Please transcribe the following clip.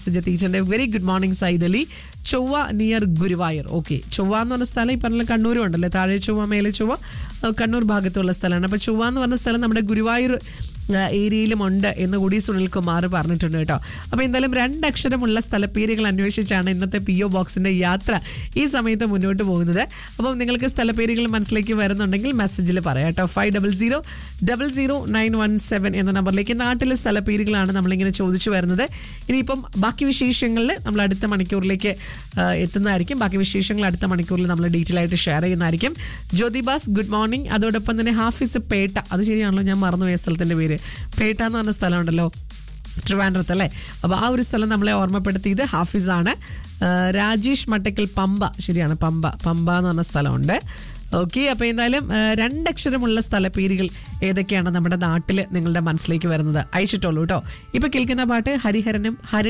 message എത്തിയിട്ടുണ്ട് very good morning Syed Ali Chovva near Guruvayur okay ചൊവ്വ എന്ന് പറഞ്ഞ സ്ഥലം ഈ പറഞ്ഞ കണ്ണൂരും ഉണ്ടല്ലേ താഴെ ചൊവ്വ മേലെ ചൊവ്വ അഹ് കണ്ണൂർ ഭാഗത്തുള്ള സ്ഥലമാണ് അപ്പോൾ ചൊവ്വ എന്ന് പറഞ്ഞ സ്ഥലം നമ്മുടെ ഗുരുവായൂർ ആ, ഏരിയയിലുമുണ്ട് എന്ന് കൂടി സുനിൽ കുമാർ പറഞ്ഞിട്ടുണ്ട് കേട്ടോ അപ്പോൾ എന്തായാലും രണ്ടക്ഷരമുള്ള സ്ഥലപ്പേരുകൾ അന്വേഷിച്ചാണ് ഇന്നത്തെ പി ഒ ബോക്സിന്റെ യാത്ര ഈ സമയത്ത് മുന്നോട്ട് പോകുന്നത് അപ്പം നിങ്ങൾക്ക് സ്ഥലപ്പേരുകൾ മനസ്സിലേക്ക് വരുന്നുണ്ടെങ്കിൽ മെസ്സേജിൽ പറയാം കേട്ടോ five double zero double zero nine one seven എന്ന നമ്പറിലേക്ക് നാട്ടിലെ സ്ഥലപ്പേരുകളാണ് നമ്മളിങ്ങനെ ചോദിച്ചു വരുന്നത് ഇനിയിപ്പം ബാക്കി വിശേഷങ്ങളിൽ നമ്മൾ അടുത്ത മണിക്കൂറിലേക്ക് ആ, എത്തുന്നതായിരിക്കും ബാക്കി വിശേഷങ്ങൾ അടുത്ത മണിക്കൂറിൽ നമ്മൾ ഡീറ്റെയിൽ ആയിട്ട് ഷെയർ ചെയ്യുന്നതായിരിക്കും ജ്യോതിബാസ് ഗുഡ് മോർണിംഗ് അതോടൊപ്പം തന്നെ ഹാഫിസ് പേട്ട അത് ശരിയാണല്ലോ ഞാൻ മറന്നുപോയ സ്ഥലത്തിന്റെ പേര് പേട്ട എന്ന് പറഞ്ഞ സ്ഥലമുണ്ടല്ലോ ട്രിവാൻഡ്രത്ത് അല്ലേ അപ്പോൾ ആ ഒരു സ്ഥലം നമ്മളെ ഓർമ്മപ്പെടുത്തിയത് ഹാഫിസാണ് ആ, രാജേഷ് മട്ടക്കൽ പമ്പ ശരിയാണ് പമ്പ പമ്പ എന്ന് പറഞ്ഞ സ്ഥലമുണ്ട് ഓക്കെ അപ്പോൾ എന്തായാലും ആ, രണ്ടക്ഷരമുള്ള സ്ഥലപ്പേരുകൾ ഏതൊക്കെയാണ് നമ്മുടെ നാട്ടിൽ നിങ്ങളുടെ മനസ്സിലേക്ക് വരുന്നത് അയച്ചിട്ടുള്ളൂ കേട്ടോ ഇപ്പൊ കേൾക്കുന്ന പാട്ട് ഹരിഹരനും ഹരി